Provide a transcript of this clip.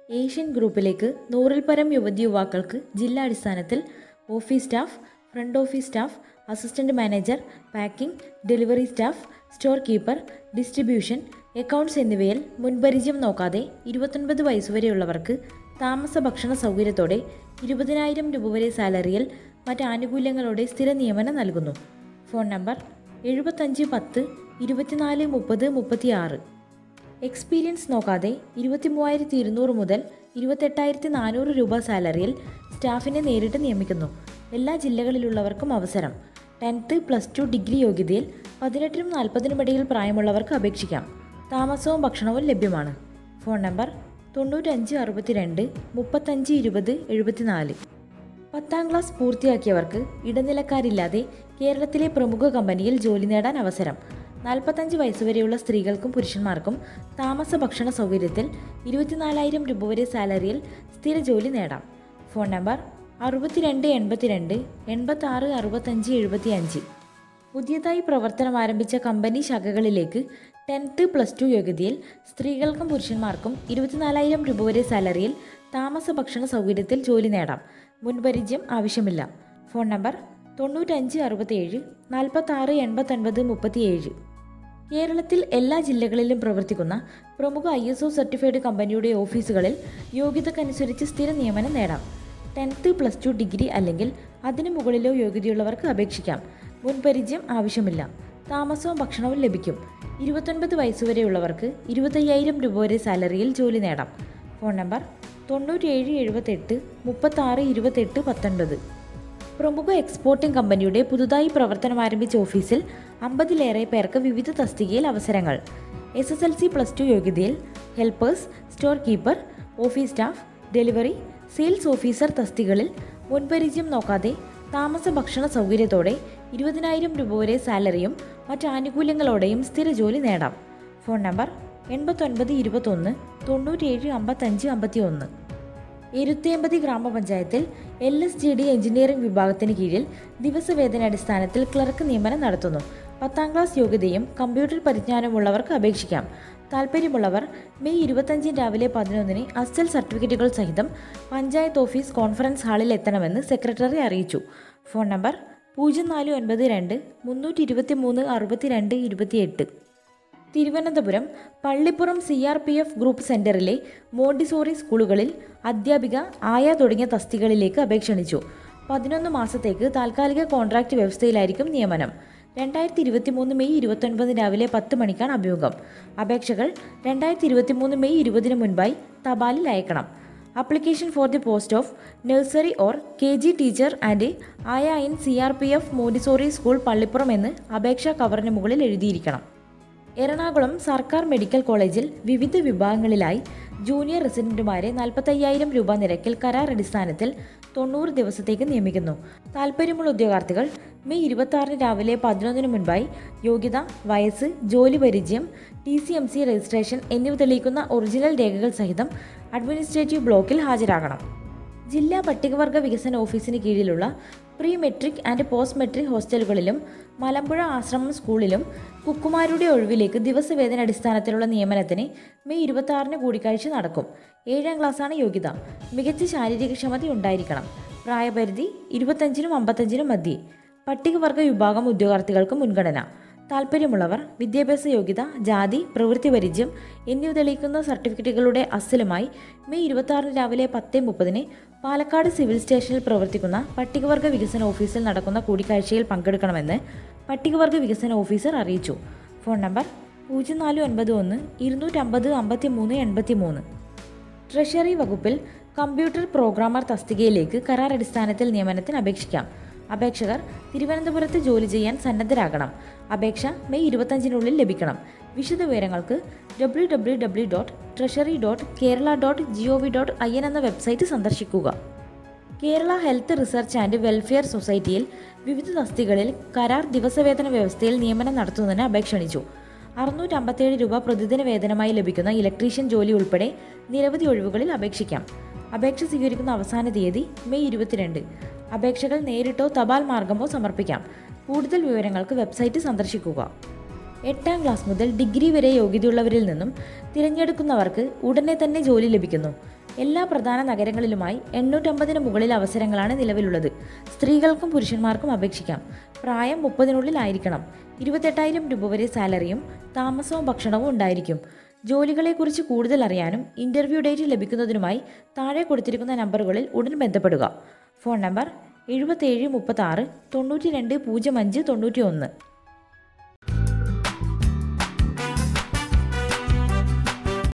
Asian ഗ്രൂപ്പിലേക്ക് നൂറിൽ പരം യുവതി യുവാക്കൾക്ക് ജില്ലാടിസ്ഥാനത്തിൽ office staff front office staff assistant manager packing delivery staff store keeper distribution accounts എന്നിവയിൽ മുൻപരിചയം നോക്കാതെ ഇരുപത്തൊൻപത് വയസ്സുവരെയുള്ളവർക്ക് താമസ ഭക്ഷണ സൗകര്യത്തോടെ ഇരുപതിനായിരം രൂപ വരെ സാലറിയിൽ മറ്റ് ആനുകൂല്യങ്ങളോടെ സ്ഥിര നിയമനം നൽകുന്നു ഫോൺ നമ്പർ എഴുപത്തഞ്ച് പത്ത് ഇരുപത്തിനാല് മുപ്പത് മുപ്പത്തിയാറ് എക്സ്പീരിയൻസ് നോക്കാതെ ഇരുപത്തി മൂവായിരത്തി ഇരുന്നൂറ് മുതൽ ഇരുപത്തെട്ടായിരത്തി നാനൂറ് രൂപ സാലറിയിൽ സ്റ്റാഫിനെ നേരിട്ട് നിയമിക്കുന്നു എല്ലാ ജില്ലകളിലുള്ളവർക്കും അവസരം ടെൻത്ത് പ്ലസ് ടു ഡിഗ്രി യോഗ്യതയിൽ പതിനെട്ടിനും നാൽപ്പതിനും ഇടയിൽ പ്രായമുള്ളവർക്ക് അപേക്ഷിക്കാം താമസവും ഭക്ഷണവും ലഭ്യമാണ് ഫോൺ നമ്പർ തൊണ്ണൂറ്റഞ്ച് അറുപത്തിരണ്ട് മുപ്പത്തഞ്ച് ഇരുപത് എഴുപത്തിനാല് പത്താം ക്ലാസ് പൂർത്തിയാക്കിയവർക്ക് ഇടനിലക്കാരില്ലാതെ കേരളത്തിലെ പ്രമുഖ കമ്പനിയിൽ ജോലി നേടാൻ അവസരം നാൽപ്പത്തഞ്ച് വയസ്സുവരെയുള്ള സ്ത്രീകൾക്കും പുരുഷന്മാർക്കും താമസ ഭക്ഷണ സൗകര്യത്തിൽ ഇരുപത്തിനാലായിരം രൂപ വരെ സാലറിയിൽ സ്ഥിര ജോലി നേടാം ഫോൺ നമ്പർ അറുപത്തിരണ്ട് എൺപത്തിരണ്ട് എൺപത്തി ആറ് അറുപത്തഞ്ച് എഴുപത്തിയഞ്ച് പുതിയതായി പ്രവർത്തനം ആരംഭിച്ച കമ്പനി ശാഖകളിലേക്ക് ടെൻത്ത് പ്ലസ് ടു യോഗ്യതയിൽ സ്ത്രീകൾക്കും പുരുഷന്മാർക്കും ഇരുപത്തിനാലായിരം രൂപ വരെ സാലറിയിൽ താമസ ഭക്ഷണ സൗകര്യത്തിൽ ജോലി നേടാം മുൻപരിചയം ആവശ്യമില്ല ഫോൺ നമ്പർ തൊണ്ണൂറ്റഞ്ച് അറുപത്തിയേഴ് നാൽപ്പത്താറ് എൺപത്തൊൻപത് മുപ്പത്തിയേഴ് കേരളത്തിൽ എല്ലാ ജില്ലകളിലും പ്രവർത്തിക്കുന്ന പ്രമുഖ ഐ എസ് ഒ സർട്ടിഫൈഡ് കമ്പനിയുടെ ഓഫീസുകളിൽ യോഗ്യതക്കനുസരിച്ച് സ്ഥിര നിയമനം നേടാം ടെൻത്ത് പ്ലസ് ടു ഡിഗ്രി അല്ലെങ്കിൽ അതിനു മുകളിലോ യോഗ്യതയുള്ളവർക്ക് അപേക്ഷിക്കാം മുൻപരിചയം ആവശ്യമില്ല താമസവും ഭക്ഷണവും ലഭിക്കും ഇരുപത്തൊൻപത് വയസ്സുവരെയുള്ളവർക്ക് ഇരുപത്തയ്യായിരം രൂപ വരെ സാലറിയിൽ ജോലി നേടാം ഫോൺ നമ്പർ തൊണ്ണൂറ്റേഴ് എഴുപത്തെട്ട് മുപ്പത്താറ് ഇരുപത്തെട്ട് പത്തൊൻപത് പ്രമുഖ എക്സ്പോർട്ടിംഗ് കമ്പനിയുടെ പുതുതായി പ്രവർത്തനം ആരംഭിച്ച ഓഫീസിൽ അമ്പതിലേറെ പേർക്ക് വിവിധ തസ്തികയിൽ അവസരങ്ങൾ S S L C plus two യോഗ്യതയിൽ helpers store keeper office staff delivery sales officer തസ്തികളിൽ മുൻപരിചയം നോക്കാതെ താമസ ഭക്ഷണ സൗകര്യത്തോടെ ഇരുപതിനായിരം രൂപ വരെ സാലറിയും മറ്റ് ആനുകൂല്യങ്ങളോടെയും സ്ഥിര ജോലി നേടാം ഫോൺ നമ്പർ എൺപത്തൊൻപത് ഇരുപത്തൊന്ന് തൊണ്ണൂറ്റേഴ് അമ്പത്തഞ്ച് അമ്പത്തി ഒന്ന് എരുത്തേമ്പതി ഗ്രാമപഞ്ചായത്തിൽ L S G D engineering വിഭാഗത്തിന് കീഴിൽ ദിവസവേതന അടിസ്ഥാനത്തിൽ ക്ലർക്ക് നിയമനം നടത്തുന്നു പത്താം ക്ലാസ് യോഗ്യതയും കമ്പ്യൂട്ടർ പരിജ്ഞാനമുള്ളവർക്ക് അപേക്ഷിക്കാം താൽപ്പര്യമുള്ളവർ മെയ് ഇരുപത്തഞ്ചിന് രാവിലെ പതിനൊന്നിന് അസൽ സർട്ടിഫിക്കറ്റുകൾ സഹിതം പഞ്ചായത്ത് ഓഫീസ് കോൺഫറൻസ് ഹാളിൽ എത്തണമെന്ന് സെക്രട്ടറി അറിയിച്ചു ഫോൺ നമ്പർ പൂജ്യം നാല് ഒൻപത് രണ്ട് മുന്നൂറ്റി ഇരുപത്തി മൂന്ന് അറുപത്തിരണ്ട് ഇരുപത്തിയെട്ട് Thiruvananthapuram Pallippuram C R P F group സെന്ററിലെ മോണ്ടിസോറി സ്കൂളുകളിൽ അധ്യാപിക ആയ തുടങ്ങിയ തസ്തികളിലേക്ക് അപേക്ഷ ക്ഷണിച്ചു പതിനൊന്ന് മാസത്തേക്ക് താൽക്കാലിക കോൺട്രാക്റ്റ് വ്യവസ്ഥയിലായിരിക്കും നിയമനം രണ്ടായിരത്തി ഇരുപത്തി മൂന്ന് മെയ് ഇരുപത്തൊൻപത് രാവിലെ പത്ത് മണിക്കാണ് അഭിമുഖം അപേക്ഷകൾ രണ്ടായിരത്തി ഇരുപത്തി മൂന്ന് മെയ് ഇരുപതിന് മുൻപായി തപാലിൽ അയക്കണം application for the post of nursery or K G teacher and ayah in C R P F Montessori school Pallippuram എന്ന് അപേക്ഷാ കവറിന് മുകളിൽ എഴുതിയിരിക്കണം എറണാകുളം സർക്കാർ മെഡിക്കൽ കോളേജിൽ വിവിധ വിഭാഗങ്ങളിലായി ജൂനിയർ റെസിഡന്റുമാരെ നാൽപ്പത്തയ്യായിരം രൂപ നിരക്കിൽ കരാർ അടിസ്ഥാനത്തിൽ തൊണ്ണൂറ് ദിവസത്തേക്ക് നിയമിക്കുന്നു താൽപ്പര്യമുള്ള ഉദ്യോഗാർത്ഥികൾ മെയ് ഇരുപത്തി ആറിന് രാവിലെ പതിനൊന്നിന് മുൻപായി യോഗ്യത വയസ്സ് ജോലി പരിചയം T C M C registration എന്നിവ തെളിയിക്കുന്ന ഒറിജിനൽ രേഖകൾ സഹിതം അഡ്മിനിസ്ട്രേറ്റീവ് ബ്ലോക്കിൽ ഹാജരാകണം ജില്ലാ പട്ടികവർഗ വികസന ഓഫീസിന് കീഴിലുള്ള pre matric and post matric ഹോസ്റ്റലുകളിലും മലമ്പുഴ ആശ്രമം സ്കൂളിലും കുക്കുമാരുടെ ഒഴിവിലേക്ക് ദിവസവേതന അടിസ്ഥാനത്തിലുള്ള നിയമനത്തിന് മെയ് ഇരുപത്തി ആറിന് കൂടിക്കാഴ്ച നടക്കും ഏഴാം ക്ലാസ്സാണ് യോഗ്യത മികച്ച ശാരീരികക്ഷമത ഉണ്ടായിരിക്കണം പ്രായപരിധി ഇരുപത്തഞ്ചിനും അമ്പത്തഞ്ചിനും മധ്യേ പട്ടികവർഗ വിഭാഗം ഉദ്യോഗാർത്ഥികൾക്ക് മുൻഗണന താൽപ്പര്യമുള്ളവർ വിദ്യാഭ്യാസ യോഗ്യത ജാതി പ്രവൃത്തി പരിചയം എന്നിവ തെളിയിക്കുന്ന സർട്ടിഫിക്കറ്റുകളുടെ അസലുമായി മെയ് ഇരുപത്തി ആറിന് രാവിലെ പത്ത് മുപ്പതിന് പാലക്കാട് സിവിൽ സ്റ്റേഷനിൽ പ്രവർത്തിക്കുന്ന പട്ടികവർഗ വികസന ഓഫീസിൽ നടക്കുന്ന കൂടിക്കാഴ്ചയിൽ പങ്കെടുക്കണമെന്ന് പട്ടികവർഗ വികസന ഓഫീസർ അറിയിച്ചു ഫോൺ നമ്പർ പൂജ്യം നാല് ഒൻപത് ഒന്ന് ഇരുന്നൂറ്റമ്പത് അമ്പത്തി മൂന്ന് എൺപത്തി മൂന്ന് ട്രഷറി വകുപ്പിൽ കമ്പ്യൂട്ടർ പ്രോഗ്രാമർ തസ്തികയിലേക്ക് കരാർ അടിസ്ഥാനത്തിൽ നിയമനത്തിന് അപേക്ഷിക്കാം അപേക്ഷകർ തിരുവനന്തപുരത്ത് ജോലി ചെയ്യാൻ സന്നദ്ധരാകണം അപേക്ഷ മെയ് ഇരുപത്തഞ്ചിനുള്ളിൽ ലഭിക്കണം വിശദ വിവരങ്ങൾക്ക് W W W dot treasury dot Kerala dot G O V dot I N എന്ന വെബ്സൈറ്റ് സന്ദർശിക്കുക Kerala health research and welfare സൊസൈറ്റിയിൽ വിവിധ തസ്തികളിൽ കരാർ ദിവസവേതന വ്യവസ്ഥയിൽ നിയമനം നടത്തുന്നതിന് അപേക്ഷ ക്ഷണിച്ചു അറുന്നൂറ്റമ്പത്തേഴ് രൂപ പ്രതിദിന വേതനമായി ലഭിക്കുന്ന ഇലക്ട്രീഷ്യൻ ജോലി ഉൾപ്പെടെ നിരവധി ഒഴിവുകളിൽ അപേക്ഷിക്കാം അപേക്ഷ സ്വീകരിക്കുന്ന അവസാന തീയതി മെയ് ഇരുപത്തിരണ്ട് അപേക്ഷകൾ നേരിട്ടോ തപാൽ മാർഗമോ സമർപ്പിക്കാം കൂടുതൽ വിവരങ്ങൾക്ക് വെബ്സൈറ്റ് സന്ദർശിക്കുക എട്ടാം ക്ലാസ് മുതൽ ഡിഗ്രി വരെ യോഗ്യതയുള്ളവരിൽ നിന്നും തിരഞ്ഞെടുക്കുന്നവർക്ക് ഉടനെ തന്നെ ജോലി ലഭിക്കുന്നു എല്ലാ പ്രധാന നഗരങ്ങളിലുമായി എണ്ണൂറ്റമ്പതിന് മുകളിൽ അവസരങ്ങളാണ് നിലവിലുള്ളത് സ്ത്രീകൾക്കും പുരുഷന്മാർക്കും അപേക്ഷിക്കാം പ്രായം മുപ്പതിനുള്ളിലായിരിക്കണം ഇരുപത്തെട്ടായിരം രൂപ വരെ സാലറിയും താമസവും ഭക്ഷണവും ഉണ്ടായിരിക്കും ജോലികളെക്കുറിച്ച് കൂടുതൽ അറിയാനും ഇൻ്റർവ്യൂ ഡേറ്റ് ലഭിക്കുന്നതിനുമായി താഴെ കൊടുത്തിരിക്കുന്ന നമ്പറുകളിൽ ഉടൻ ബന്ധപ്പെടുക ഫോൺ നമ്പർ എഴുപത്തേഴ് മുപ്പത്താറ് തൊണ്ണൂറ്റി രണ്ട് പൂജ്യം അഞ്ച് തൊണ്ണൂറ്റി ഒന്ന്